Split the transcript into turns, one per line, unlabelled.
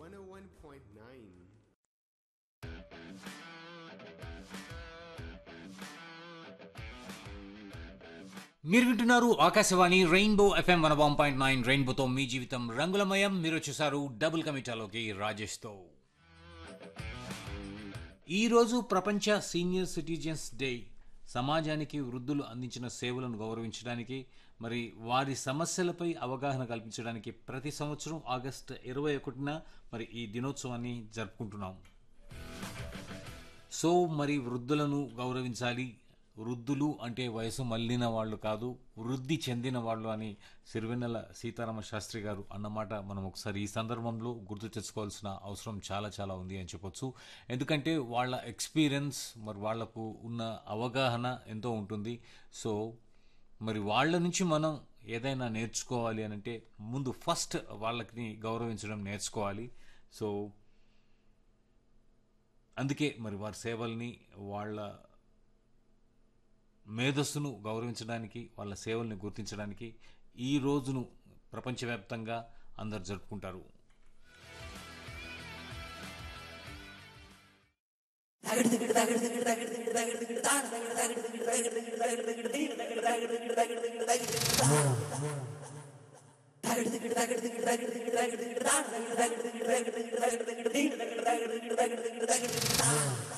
101.9.
మీరు వింటున్నారు Akashvani rainbow FM one one point nine రెయిన్బోతో మీ జీవితం రంగులమయం మీరు వచ్చేసారు డబుల్ కమిటాలోకి రాజేష్తో ఈరోజు ప్రపంచ సీనియర్ సిటిజన్స్ డే సమాజానికి వృద్ధులు అందించిన సేవలను గౌరవించడానికి మరి వారి సమస్యలపై అవగాహన కల్పించడానికి ప్రతి సంవత్సరం ఆగస్టు ఇరవై ఒకటిన మరి ఈ దినోత్సవాన్ని జరుపుకుంటున్నాం సో మరి వృద్ధులను గౌరవించాలి వృద్ధులు అంటే వయసు మళ్ళిన వాళ్ళు కాదు వృద్ధి చెందిన వాళ్ళు అని సిరివెన్నెల సీతారామ శాస్త్రి గారు అన్నమాట మనం ఒకసారి ఈ సందర్భంలో గుర్తు తెచ్చుకోవాల్సిన అవసరం చాలా చాలా ఉంది అని చెప్పొచ్చు ఎందుకంటే వాళ్ళ ఎక్స్పీరియన్స్ మరి వాళ్లకు ఉన్న అవగాహన ఎంతో ఉంటుంది సో మరి వాళ్ళ నుంచి మనం ఏదైనా నేర్చుకోవాలి అని అంటే ముందు ఫస్ట్ వాళ్ళని గౌరవించడం నేర్చుకోవాలి సో అందుకే మరి వారి సేవల్ని వాళ్ళ మేధస్సును గౌరవించడానికి వాళ్ళ సేవల్ని గుర్తించడానికి ఈ రోజును ప్రపంచవ్యాప్తంగా అందరు జరుపుకుంటారు